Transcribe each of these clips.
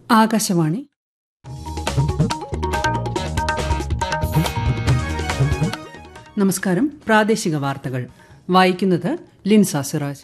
ആകാശവാണി നമസ്കാരം പ്രാദേശിക വാർത്തകൾ വായിക്കുന്നത് ലിൻസ സിറാജ്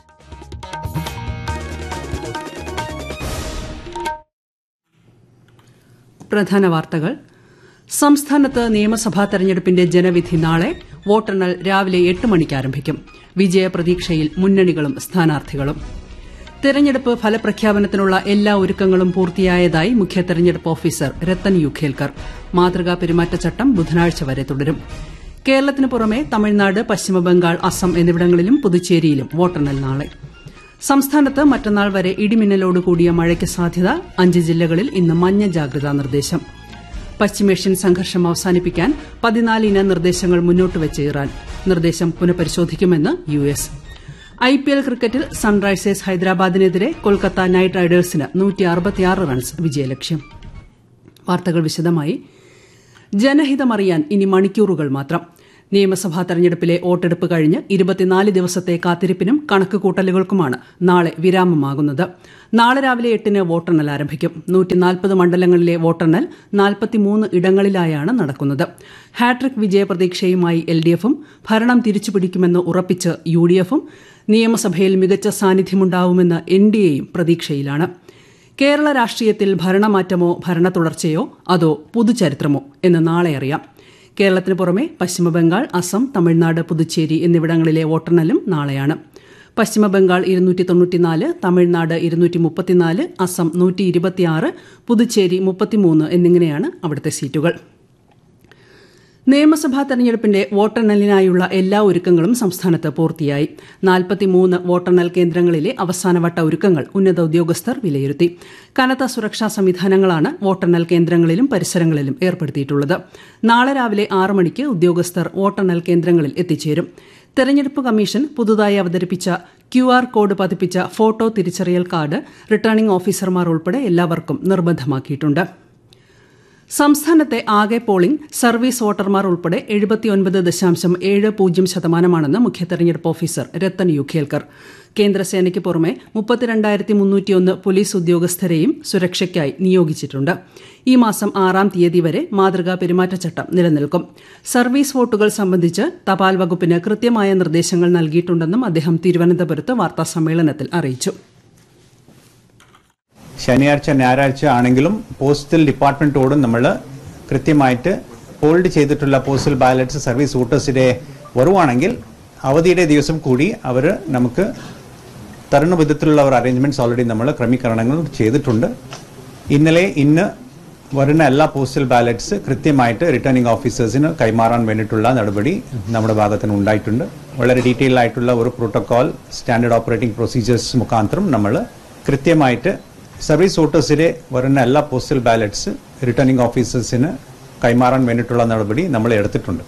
പ്രധാന വാർത്തകൾ സംസ്ഥാനത്ത് നിയമസഭാ തെരഞ്ഞെടുപ്പിന്റെ ജനവിധി നാളെ വോട്ടെണ്ണൽ രാവിലെ എട്ട് മണിക്ക് ആരംഭിക്കും വിജയപ്രതീക്ഷയിൽ മുന്നണികളും സ്ഥാനാർത്ഥികളും തെരഞ്ഞെടുപ്പ് ഫലപ്രഖ്യാപനത്തിനുള്ള എല്ലാ ഒരുക്കങ്ങളും പൂർത്തിയായതായി മുഖ്യ തെരഞ്ഞെടുപ്പ് ഓഫീസർ രത്തൻ യു ഖേൽക്കർ മാതൃകാ പെരുമാറ്റച്ചട്ടം ബുധനാഴ്ച വരെ തുടരും കേരളത്തിന് പുറമെ തമിഴ്നാട് പശ്ചിമബംഗാൾ അസം എന്നിവിടങ്ങളിലും പുതുച്ചേരിയിലും വോട്ടെണ്ണൽ നാളെ സംസ്ഥാനത്ത് മറ്റന്നാൾ വരെ ഇടിമിന്നലോട് കൂടിയ മഴയ്ക്ക് സാധ്യത അഞ്ച് ജില്ലകളിൽ ഇന്ന് മഞ്ഞ ജാഗ്രതാ നിർദ്ദേശം പശ്ചിമേഷ്യൻ സംഘർഷം അവസാനിപ്പിക്കാൻ പതിനാല് ഇന നിർദ്ദേശങ്ങൾ മുന്നോട്ടുവച്ച് ഇറാൻ നിർദ്ദേശം പുനഃപരിശോധിക്കുമെന്ന് U S I P L ക്രിക്കറ്റിൽ സൺറൈസേഴ്സ് ഹൈദരാബാദിനെതിരെ കൊൽക്കത്ത നൈറ്റ് റൈഡേഴ്സിന് റൺസ് വിജയലക്ഷ്യം വാർത്തകൾ വിശദമായി ജനഹിതമറിയാൻ ഇനി മണിക്കൂറുകൾ മാത്രം നിയമസഭാ തെരഞ്ഞെടുപ്പിലെ വോട്ടെടുപ്പ് കഴിഞ്ഞ് ഇരുപത്തിനാല് ദിവസത്തെ കാത്തിരിപ്പിനും കണക്കുകൂട്ടലുകൾക്കുമാണ് നാളെ വിരാമമാകുന്നത് നാളെ രാവിലെ എട്ടിന് വോട്ടെണ്ണൽ ആരംഭിക്കും നൂറ്റിനാൽപ്പത് മണ്ഡലങ്ങളിലെ വോട്ടെണ്ണൽ നാൽപ്പത്തിമൂന്ന് ഇടങ്ങളിലായാണ് നടക്കുന്നത് ഹാട്രിക് വിജയപ്രതീക്ഷയുമായി എൽ ഡി എഫും ഭരണം തിരിച്ചുപിടിക്കുമെന്ന് ഉറപ്പിച്ച് യു ഡി എഫും നിയമസഭയിൽ മികച്ച സാന്നിധ്യമുണ്ടാവുമെന്ന് എൻ ഡി എയും പ്രതീക്ഷയിലാണ് കേരള രാഷ്ട്രീയത്തിൽ ഭരണമാറ്റമോ ഭരണ തുടർച്ചയോ അതോ പുതുചരിത്രമോ എന്ന് നാളെ അറിയാം കേരളത്തിന് പുറമെ പശ്ചിമബംഗാൾ അസം തമിഴ്നാട് പുതുച്ചേരി എന്നിവിടങ്ങളിലെ വോട്ടെണ്ണലും നാളെയാണ് പശ്ചിമബംഗാൾ ഇരുന്നൂറ്റി തൊണ്ണൂറ്റിനാല് തമിഴ്നാട് ഇരുന്നൂറ്റി മുപ്പത്തിനാല് അസം നൂറ്റി ഇരുപത്തിയാറ് പുതുച്ചേരി മുപ്പത്തിമൂന്ന് എന്നിങ്ങനെയാണ് അവിടുത്തെ സീറ്റുകൾ നിയമസഭാ തെരഞ്ഞെടുപ്പിന്റെ വോട്ടെണ്ണലിനായുള്ള എല്ലാ ഒരുക്കങ്ങളും സംസ്ഥാനത്ത് പൂർത്തിയായി നാൽപ്പത്തിമൂന്ന് വോട്ടെണ്ണൽ കേന്ദ്രങ്ങളിലെ അവസാനവട്ട ഒരുക്കങ്ങൾ ഉന്നത ഉദ്യോഗസ്ഥർ വിലയിരുത്തി കനത്ത സുരക്ഷാ സംവിധാനങ്ങളാണ് വോട്ടെണ്ണൽ കേന്ദ്രങ്ങളിലും പരിസരങ്ങളിലും ഏർപ്പെടുത്തിയിട്ടുള്ളത് നാളെ രാവിലെ ആറ് മണിക്ക് ഉദ്യോഗസ്ഥർ വോട്ടെണ്ണൽ കേന്ദ്രങ്ങളിൽ എത്തിച്ചേരും തെരഞ്ഞെടുപ്പ് കമ്മീഷൻ പുതുതായി അവതരിപ്പിച്ച ക്യു ആർ കോഡ് പതിപ്പിച്ച ഫോട്ടോ തിരിച്ചറിയൽ കാർഡ് റിട്ടേണിംഗ് ഓഫീസർമാർ ഉൾപ്പെടെ എല്ലാവർക്കും നിർബന്ധമാക്കിയിട്ടുണ്ട് സംസ്ഥാനത്തെ ആകെ പോളിംഗ് സർവീസ് വോട്ടർമാർ ഉൾപ്പെടെ എഴുപത്തിയൊൻപത് ദശാംശം ഏഴ് പൂജ്യം ശതമാനമാണെന്ന് മുഖ്യ തെരഞ്ഞെടുപ്പ് ഓഫീസർ രത്തൻ യു ഖേൽക്കർ കേന്ദ്രസേനയ്ക്ക് പുറമെ മുപ്പത്തിരണ്ടായിരത്തി മുന്നൂറ്റിയൊന്ന് പോലീസ് ഉദ്യോഗസ്ഥരെയും സുരക്ഷയ്ക്കായി നിയോഗിച്ചിട്ടുണ്ട് ഈ മാസം ആറാം തീയതി വരെ മാതൃകാ പെരുമാറ്റച്ചട്ടം നിലനിൽക്കും സർവീസ് വോട്ടുകൾ സംബന്ധിച്ച് തപാൽ വകുപ്പിന് കൃത്യമായ നിർദ്ദേശങ്ങൾ നൽകിയിട്ടുണ്ടെന്നും അദ്ദേഹം തിരുവനന്തപുരത്ത് വാർത്താസമ്മേളനത്തിൽ അറിയിച്ചു ശനിയാഴ്ച ഞായറാഴ്ച ആണെങ്കിലും പോസ്റ്റൽ ഡിപ്പാർട്ട്മെന്റോടും നമ്മൾ കൃത്യമായിട്ട് ഹോൾഡ് ചെയ്തിട്ടുള്ള പോസ്റ്റൽ ബാലറ്റ്സ് സർവീസ് വോട്ടേഴ്സിന്റെ വരുവാണെങ്കിൽ അവധിയുടെ ദിവസം കൂടി അവർ നമുക്ക് തരുന്ന വിധത്തിലുള്ള ഒരു അറേഞ്ച്മെന്റ്സ് ഓൾറെഡി നമ്മൾ ക്രമീകരണങ്ങൾ ചെയ്തിട്ടുണ്ട് ഇന്നലെ ഇന്ന് വരുന്ന എല്ലാ പോസ്റ്റൽ ബാലറ്റ്സ് കൃത്യമായിട്ട് റിട്ടേണിംഗ് ഓഫീസേഴ്സിന് കൈമാറാൻ വേണ്ടിയിട്ടുള്ള നടപടി നമ്മുടെ ഭാഗത്തിന് ഉണ്ടായിട്ടുണ്ട് വളരെ ഡീറ്റെയിൽ ആയിട്ടുള്ള ഒരു പ്രോട്ടോകോൾ സ്റ്റാൻഡേർഡ് ഓപ്പറേറ്റിംഗ് പ്രൊസീജിയേഴ്സ് മുഖാന്തരം നമ്മൾ കൃത്യമായിട്ട് സർവീസ് വോട്ടേഴ്സിലെ വരുന്ന എല്ലാ പോസ്റ്റൽ ബാലറ്റ്സ് റിട്ടേണിംഗ് ഓഫീസേഴ്സിന് കൈമാറാൻ വേണ്ടിയിട്ടുള്ള നടപടി നമ്മൾ എടുത്തിട്ടുണ്ട്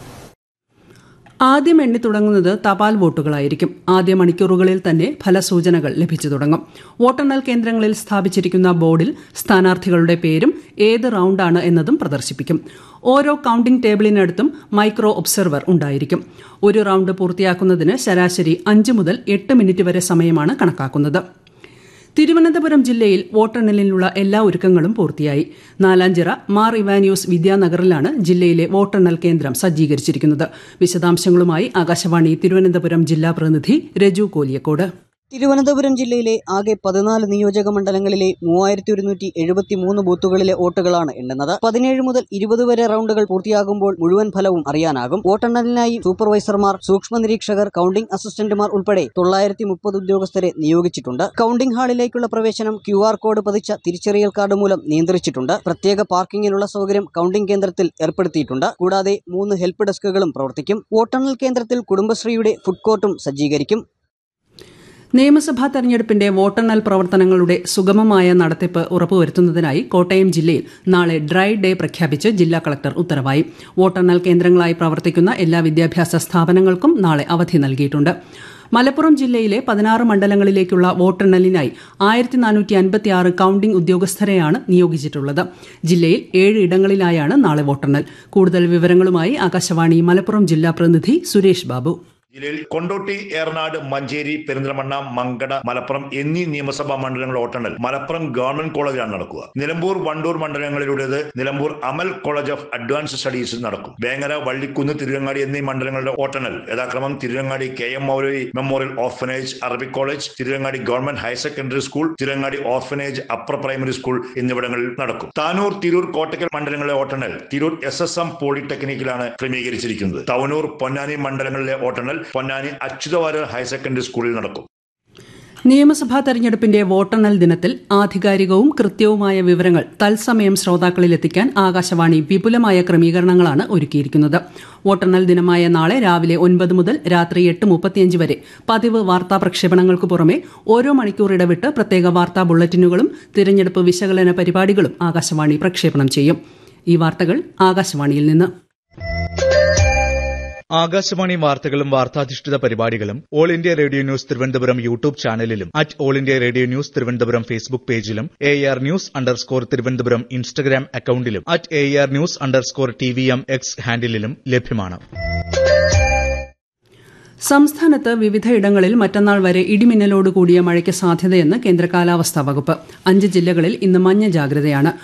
ആദ്യം എണ്ണി തുടങ്ങുന്നത് തപാൽ വോട്ടുകളായിരിക്കും ആദ്യ മണിക്കൂറുകളിൽ തന്നെ ഫലസൂചനകൾ ലഭിച്ചു തുടങ്ങും വോട്ടെണ്ണൽ കേന്ദ്രങ്ങളിൽ സ്ഥാപിച്ചിരിക്കുന്ന ബോർഡിൽ സ്ഥാനാർത്ഥികളുടെ പേരും ഏത് റൌണ്ടാണ് എന്നതും പ്രദർശിപ്പിക്കും ഓരോ കൌണ്ടിംഗ് ടേബിളിനടുത്തും മൈക്രോ ഒബ്സർവർ ഉണ്ടായിരിക്കും ഒരു റൌണ്ട് പൂർത്തിയാക്കുന്നതിന് ശരാശരി അഞ്ച് മുതൽ എട്ട് മിനിറ്റ് വരെ സമയമാണ് കണക്കാക്കുന്നത് തിരുവനന്തപുരം ജില്ലയിൽ വോട്ടെണ്ണലിനുള്ള എല്ലാ ഒരുക്കങ്ങളും പൂർത്തിയായി നാലാഞ്ചിറ മാർ ഇവാനിയൂസ് വിദ്യാനഗറിലാണ് ജില്ലയിലെ വോട്ടെണ്ണൽ കേന്ദ്രം സജ്ജീകരിച്ചിരിക്കുന്നത് വിശദാംശങ്ങളുമായി ആകാശവാണി തിരുവനന്തപുരം ജില്ലാ പ്രതിനിധി രജു കോലിയക്കോട് തിരുവനന്തപുരം ജില്ലയിലെ ആകെ പതിനാല് നിയോജക മണ്ഡലങ്ങളിലെ മൂവായിരത്തി ഒരുന്നൂറ്റി എഴുപത്തി മൂന്ന് ബൂത്തുകളിലെ വോട്ടുകളാണ് എണ്ണുന്നത് പതിനേഴ് മുതൽ ഇരുപത് വരെ റൌണ്ടുകൾ പൂർത്തിയാകുമ്പോൾ മുഴുവൻ ഫലവും അറിയാനാകും വോട്ടെണ്ണലിനായി സൂപ്പർവൈസർമാർ സൂക്ഷ്മ നിരീക്ഷകർ കൌണ്ടിംഗ് അസിസ്റ്റന്റുമാർ ഉൾപ്പെടെ തൊള്ളായിരത്തി മുപ്പത് ഉദ്യോഗസ്ഥരെ നിയോഗിച്ചിട്ടുണ്ട് കൌണ്ടിംഗ് ഹാളിലേക്കുള്ള പ്രവേശനം ക്യു ആർ കോഡ് പതിച്ച തിരിച്ചറിയൽ കാർഡ് മൂലം നിയന്ത്രിച്ചിട്ടുണ്ട് പ്രത്യേക പാർക്കിങ്ങിനുള്ള സൗകര്യം കൌണ്ടിംഗ് കേന്ദ്രത്തിൽ ഏർപ്പെടുത്തിയിട്ടുണ്ട് കൂടാതെ മൂന്ന് ഹെൽപ്പ് ഡെസ്കുകളും പ്രവർത്തിക്കും വോട്ടെണ്ണൽ കേന്ദ്രത്തിൽ കുടുംബശ്രീയുടെ ഫുഡ് കോർട്ടും സജ്ജീകരിക്കും നിയമസഭാ തെരഞ്ഞെടുപ്പിന്റെ വോട്ടെണ്ണൽ പ്രവർത്തനങ്ങളുടെ സുഗമമായ നടത്തിപ്പ് ഉറപ്പുവരുത്തുന്നതിനായി കോട്ടയം ജില്ലയിൽ നാളെ ഡ്രൈ ഡേ പ്രഖ്യാപിച്ച് ജില്ലാ കളക്ടർ ഉത്തരവായി വോട്ടെണ്ണൽ കേന്ദ്രങ്ങളായി പ്രവർത്തിക്കുന്ന എല്ലാ വിദ്യാഭ്യാസ സ്ഥാപനങ്ങൾക്കും നാളെ അവധി നൽകിയിട്ടുണ്ട് മലപ്പുറം ജില്ലയിലെ പതിനാറ് മണ്ഡലങ്ങളിലേക്കുള്ള വോട്ടെണ്ണലിനായി ആയിരത്തി നാനൂറ്റി അൻപത്തി ആറ് കൌണ്ടിംഗ് ഉദ്യോഗസ്ഥരെയാണ് നിയോഗിച്ചിട്ടുള്ളത് ജില്ലയിൽ ഏഴ് ഇടങ്ങളിലായാണ് നാളെ വോട്ടെണ്ണൽ കൂടുതൽ വിവരങ്ങളുമായി ആകാശവാണി മലപ്പുറം ജില്ലാ പ്രതിനിധി സുരേഷ് ബാബു ജില്ലയിൽ കൊണ്ടോട്ടി ഏറനാട് മഞ്ചേരി പെരിന്തൽമണ്ണ മങ്കട മലപ്പുറം എന്നീ നിയമസഭാ മണ്ഡലങ്ങളുടെ വോട്ടെണ്ണൽ മലപ്പുറം ഗവൺമെന്റ് കോളേജിലാണ് നടക്കുക നിലമ്പൂർ വണ്ടൂർ മണ്ഡലങ്ങളിലൂടേത് Nilambur Amal college of advance സ്റ്റഡീസിൽ നടക്കും വേങ്ങര വള്ളിക്കുന്ന് തിരുവങ്ങാടി എന്നീ മണ്ഡലങ്ങളുടെ വോട്ടെണ്ണൽ യഥാക്രമം Tirurangadi K M Moulavi memorial orphanage Arabic college Tirurangadi government higher secondary school Tirurangadi orphanage upper primary school എന്നിവിടങ്ങളിൽ നടക്കും താനൂർ തിരൂർ കോട്ടക്കൽ മണ്ഡലങ്ങളിലെ വോട്ടെണ്ണൽ തിരൂർ എസ് എസ് എം പോളിടെക്നിക്കിലാണ് ക്രമീകരിച്ചിരിക്കുന്നത് തവനൂർ പൊന്നാനി മണ്ഡലങ്ങളിലെ വോട്ടെണ്ണൽ പൊന്നാനി അച്യുതവാര്യർ ഹയർ സെക്കൻഡറി സ്കൂളിൽ നടക്കും നിയമസഭാ തെരഞ്ഞെടുപ്പിന്റെ വോട്ടെണ്ണൽ ദിനത്തിൽ ആധികാരികവും കൃത്യവുമായ വിവരങ്ങൾ തത്സമയം ശ്രോതാക്കളിലെത്തിക്കാൻ ആകാശവാണി വിപുലമായ ക്രമീകരണങ്ങളാണ് ഒരുക്കിയിരിക്കുന്നത് വോട്ടെണ്ണൽ ദിനമായ നാളെ രാവിലെ ഒൻപത് മുതൽ രാത്രി എട്ട് മുപ്പത്തിയഞ്ച് വരെ പതിവ് വാർത്താ പ്രക്ഷേപണങ്ങൾക്ക് പുറമെ ഓരോ മണിക്കൂർ ഇടവിട്ട് പ്രത്യേക വാർത്താ ബുള്ളറ്റിനുകളും തിരഞ്ഞെടുപ്പ് വിശകലന പരിപാടികളും ആകാശവാണി പ്രക്ഷേപണം ചെയ്യും ഈ വാർത്തകൾ ആകാശവാണിയിൽ നിന്ന് ആകാശവാണി വാർത്തകളും വാർത്താധിഷ്ഠിത പരിപാടികളും all India radio news Thiruvananthapuram YouTube ചാനലിലും at all India radio news Thiruvananthapuram Facebook പേജിലും A R news underscore Thiruvananthapuram Instagram അക്കൌണ്ടിലും at A R news underscore T V M X ഹാൻഡിലും ലഭ്യമാണ് സംസ്ഥാനത്ത് വിവിധയിടങ്ങളിൽ മറ്റന്നാൾ വരെ ഇടിമിന്നലോട് കൂടിയ മഴയ്ക്ക് സാധ്യതയെന്ന് കേന്ദ്ര കാലാവസ്ഥാ വകുപ്പ് അഞ്ച് ജില്ലകളിൽ ഇന്ന് മഞ്ഞ ജാഗ്രതയാണ്